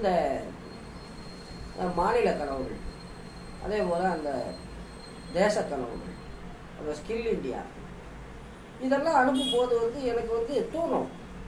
இந்த அஹ், மாநில கனவுகள் அதே போல் அந்த தேச கனவுகள் அந்த ஸ்கில் இந்தியா இதெல்லாம் அனுப்பும் போது வந்து எனக்கு வந்து தோணும்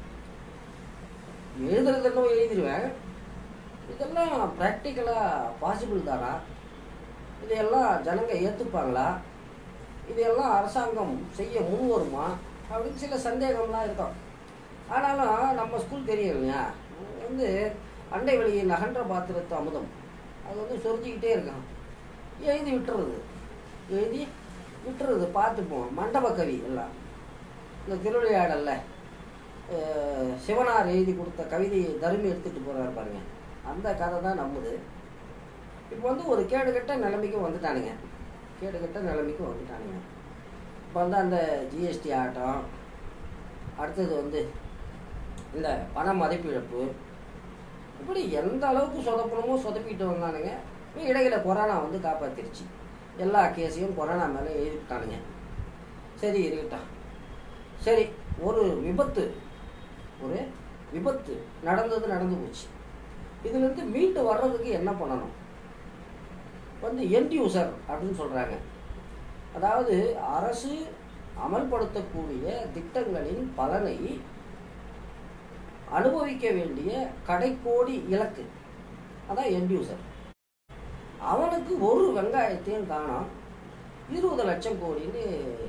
எழுதுறதெல்லாம் எழுதிடுவேன் இதெல்லாம் ப்ராக்டிக்கலாக பாசிபிள் தானா இதையெல்லாம் ஜனங்க ஏற்றுப்பாங்களா இதையெல்லாம் அரசாங்கம் செய்ய முன் வருமா அப்படின்னு சில சந்தேகம்லாம் இருக்கும் ஆனாலும் நம்ம ஸ்கூல் தெரியும் இல்லையா வந்து அண்டை வெளியே நகன்ற பாத்திரத்து அமுதம் அது வந்து சொரிஞ்சிக்கிட்டே இருக்கான் எழுதி விட்டுறது எழுதி விட்டுறது பார்த்துப்போம் மண்டப கவி எல்லாம் இந்த திருவிளையாடல்ல அஹ், சிவனார் எழுதி கொடுத்த கவிதையை தருமி எடுத்துட்டு போறாரு பாருங்க அந்த கதை தான் நம்புது இப்போ வந்து ஒரு கேடுகட்ட நிலைமைக்கு வந்துட்டானுங்க கேடுகட்ட நிலைமைக்கு வந்துட்டானுங்க இப்போ வந்து அந்த ஜிஎஸ்டி ஆட்டம் அடுத்தது வந்து இந்த பண மதிப்பிழப்பு இப்படி எந்த அளவுக்கு சொதப்பணுமோ சொதப்பிட்டு வந்தானுங்க இப்ப இடையில கொரோனா வந்து காப்பாத்திருச்சு எல்லா கேஸையும் கொரோனா மேலே எழுதிட்டானுங்க சரி இருக்கட்டும் சரி ஒரு விபத்து ஒரு விபத்து நடந்தது நடந்து போச்சு இதுலேருந்து மீண்டு வர்றதுக்கு என்ன பண்ணணும் வந்து எண்ட் யூசர் அப்படின்னு சொல்கிறாங்க அதாவது அரசு அமல்படுத்தக்கூடிய திட்டங்களின் பலனை அனுபவிக்க வேண்டிய கடைக்கோடி இலக்கு அதான் எண்ட் யூசர் அவனுக்கு ஒரு வெங்காயத்தையும் காணோம் இருபது லட்சம் கோடின்னு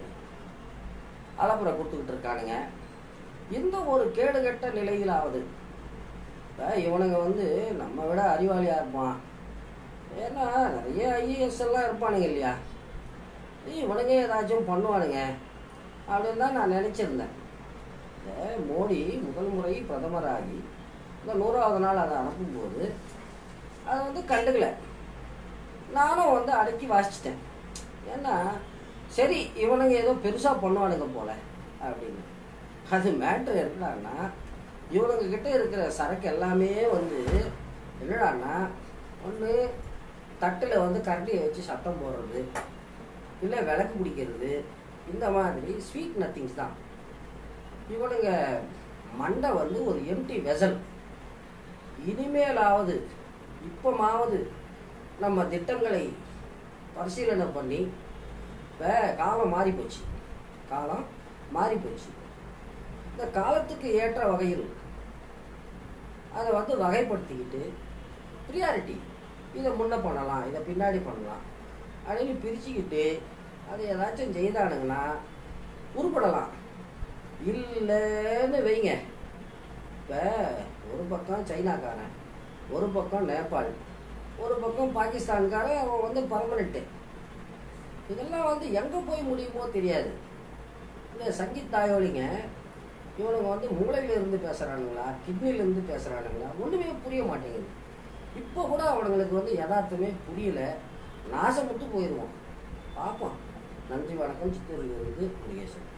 அலப்புறை கொடுத்துக்கிட்டு இருக்கானுங்க இந்த ஒரு கேடுகட்ட நிலையிலாவது இப்ப இவனுங்க வந்து நம்ம விட அறிவாளியாக இருப்பான் ஏன்னா நிறைய ஐஏஎஸ் எல்லாம் இருப்பானுங்க இல்லையா ஏய், இவனுங்க ஏதாச்சும் பண்ணுவானுங்க அப்படின்னு தான் நான் நினச்சிருந்தேன் இந்த மோடி முதல் முறை பிரதமராகி இந்த நூறாவது நாள் அதை அனுப்பும்போது அதை வந்து கண்டுக்கல நானும் வந்து அடக்கி வாசிச்சிட்டேன் ஏன்னா சரி இவனுங்க ஏதோ பெருசாக பண்ணுவானுங்க போல அப்படின்னு அது மேட்ரு என்னடான்னா இவனுங்க கிட்ட இருக்கிற சரக்கு எல்லாமே வந்து என்னடான்னா ஒன்று தட்டில் வந்து கரண்டியை வச்சு சத்தம் போடுறது இல்லை விளக்கு பிடிக்கிறது இந்த மாதிரி ஸ்வீட் நத்திங்ஸ் தான் இவனுங்க மண்டை வந்து ஒரு எம்டி வெசல் இனிமேலாவது இப்போமாவது நம்ம திட்டங்களை பரிசீலனை பண்ணி இப்போ காலம் மாறி போச்சு காலம் மாறி போச்சு இந்த காலத்துக்கு ஏற்ற வகையில் அதை வந்து வகைப்படுத்திக்கிட்டு ப்ரியாரிட்டி இதை முன்ன பண்ணலாம் இதை பின்னாடி பண்ணலாம் அப்படின்னு பிரிச்சுக்கிட்டு அதை ஏதாச்சும் செய்தானுங்கன்னா உருப்படலாம் இல்லைன்னு வைங்க இப்போ ஒரு பக்கம் சைனாக்காரன் ஒரு பக்கம் நேபாள் ஒரு பக்கம் பாகிஸ்தான்காரன் அவன் வந்து பர்மனெண்ட்டு இதெல்லாம் வந்து எங்கே போய் முடியுமோ தெரியாது இந்த சங்கீத் தாயோலிங்க இவனுங்க வந்து மூளையில இருந்து பேசுகிறானுங்களா கிட்னிலேருந்து பேசுகிறானுங்களா ஒன்றுமே புரிய மாட்டேங்குது இப்போ கூட அவனுங்களுக்கு வந்து யதார்த்தமே புரியல நாசப்பட்டு போயிடுவான் பார்ப்போம் நன்றி வணக்கம் சித்தூரிலிருந்து முருகேசன்